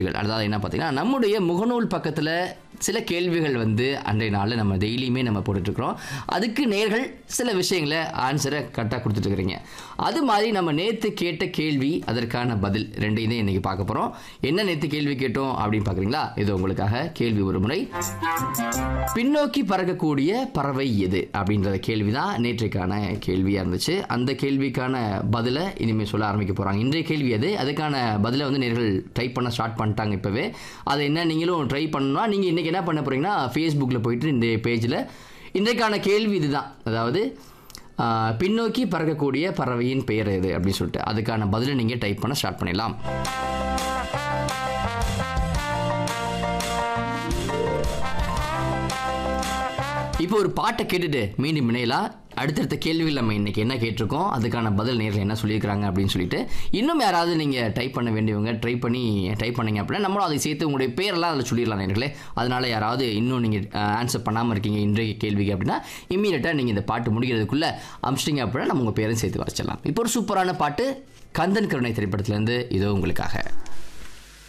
அதாவது என்ன பார்த்தீங்கன்னா நம்முடைய முகநூல் பக்கத்தில் சில கேள்விகள் வந்து அன்றைய நாளில் நம்ம டெய்லியுமே நம்ம போட்டுட்ருக்குறோம் அதுக்கு நேர்கள் சில விஷயங்களை ஆன்சரை கரெக்டாக கொடுத்துட்ருக்குறீங்க அது மாதிரி நம்ம நேற்று கேட்ட கேள்வி அதற்கான பதில் ரெண்டையும் தான் இன்றைக்கி பார்க்க போகிறோம் என்ன நேற்று கேள்வி கேட்டோம் அப்படின்னு பார்க்குறீங்களா இது உங்களுக்காக கேள்வி ஒரு முறை பின்னோக்கி பறக்கக்கூடிய பறவை எது அப்படின்றத கேள்வி தான் நேற்றைக்கான கேள்வியாக இருந்துச்சு அந்த கேள்விக்கான பதிலை இனிமேல் சொல்ல ஆரம்பிக்க போகிறாங்க இன்றைய கேள்வி அது அதுக்கான பதிலை வந்து நேர்கள் டைப் பண்ண ஸ்டார்ட் பண்ணிட்டாங்க இப்போவே அதை என்ன நீங்களும் ட்ரை பண்ணணும்னா நீங்கள் இன்றைக்கி என்ன பண்ண போகிறீங்கன்னா ஃபேஸ்புக்கில் போயிட்டு இந்த பேஜில் இன்றைக்கான கேள்வி இதுதான் அதாவது ஆ, பின்னோக்கி பறக்கக்கூடிய பறவையின் பெயர் எது அப்படின்னு சொல்லிட்டு அதுக்கான பதிலை நீங்கள் டைப் பண்ண ஸ்டார்ட் பண்ணிடலாம் இப்போ ஒரு பாட்டை கேட்டுட்டு மீண்டும் இணையலாம் அடுத்தடுத்த கேள்விகள் நம்ம இன்னைக்கு என்ன கேட்டிருக்கோம் அதுக்கான பதில் நேரில் என்ன சொல்லியிருக்காங்க அப்படின்னு சொல்லிட்டு இன்னும் யாராவது நீங்கள் டைப் பண்ண வேண்டியவங்க ட்ரை பண்ணி டைப் பண்ணீங்க அப்படின்னா நம்மளும் அதை சேர்த்து உங்களுடைய பேரெல்லாம் அதில் சொல்லிடலாம் நேர்களே அதனால யாராவது இன்னும் நீங்கள் ஆன்சர் பண்ணாமல் இருக்கீங்க இன்றைய கேள்விக்கு அப்படின்னா இம்மீடியட்டாக நீங்கள் இந்த பாட்டு முடிக்கிறதுக்குள்ளே அமிச்சிட்டிங்க அப்படின்னா நம்ம உங்கள் பேரையும் சேர்த்து வச்சிடலாம் இப்போ ஒரு சூப்பரான பாட்டு கந்தன் கருணை திரைப்படத்துலேருந்து இதோ உங்களுக்காக